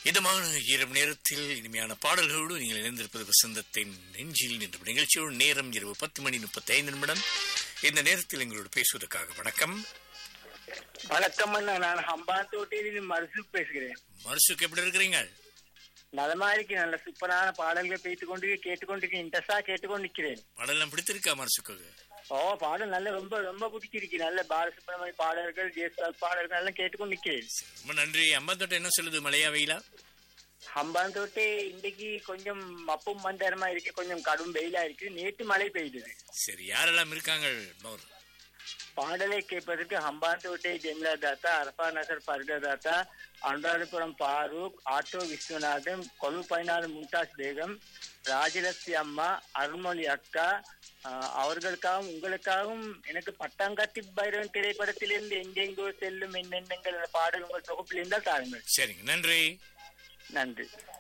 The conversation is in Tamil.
இதமான இரவு நேரத்தில் இனிமையான பாடல்களோடு நீங்கள் இணைந்திருப்பது வசந்தத்தின் நெஞ்சில் என்ற நிகழ்ச்சியோடு நேரம் இரவு பத்து மணி முப்பத்தி ஐந்து நிமிடம் இந்த நேரத்தில் எங்களோடு பேசுவதற்காக வணக்கம் வணக்கம் அண்ணா நான் ஹம்பான் தோட்டையில் மருசு பேசுகிறேன் மருசுக்கு எப்படி இருக்கிறீங்க நலமா இருக்கு நல்ல சூப்பரான பாடல்கள் பேசிக் கொண்டு கேட்டுக்கொண்டு இன்ட்ரெஸ்டா கேட்டுக்கொண்டு நிக்கிறேன் பாடலாம் பிடித்திருக்கா மருசுக்கு ஓ பாடல் நல்ல ரொம்ப ரொம்ப பிடிச்சிருக்கு நல்ல பாலசுப்ரமணிய பாடல்கள் ஜெயஸ்தால் பாடல்கள் எல்லாம் கேட்டுக்கொண்டு நிக்கிறேன் ரொம்ப நன்றி அம்பத்தோட்ட என்ன சொல்லுது மழையா வெயிலா ஹம்பான் தோட்டை இன்னைக்கு கொஞ்சம் மப்பும் மந்தரமா இருக்கு கொஞ்சம் கடும் வெயிலா இருக்கு நேற்று மழை பெய்தது சரி யாரெல்லாம் இருக்காங்க மோர் பாடலை கேட்பதற்கு ஹம்பான் தோட்டை ஜெமிலா தாத்தா அரபா நகர் பர்கா தாத்தா அனுராதபுரம் பாரூக் ஆட்டோ விஸ்வநாதன் கொழு பதினாலு மும்தாஸ் பேகம் ராஜலட்சுமி அம்மா அருள்மொழி அக்கா ஆஹ், அவர்களுக்காகவும் உங்களுக்காகவும் எனக்கு பட்டாங்காட்டி பைரவன் திரைப்படத்திலிருந்து எங்கெங்கோ செல்லும் என்னென்னங்கள் என்ற பாடல் உங்கள் தொகுப்பில் இருந்தால் தாருங்கள் சரிங்க நன்றி நன்றி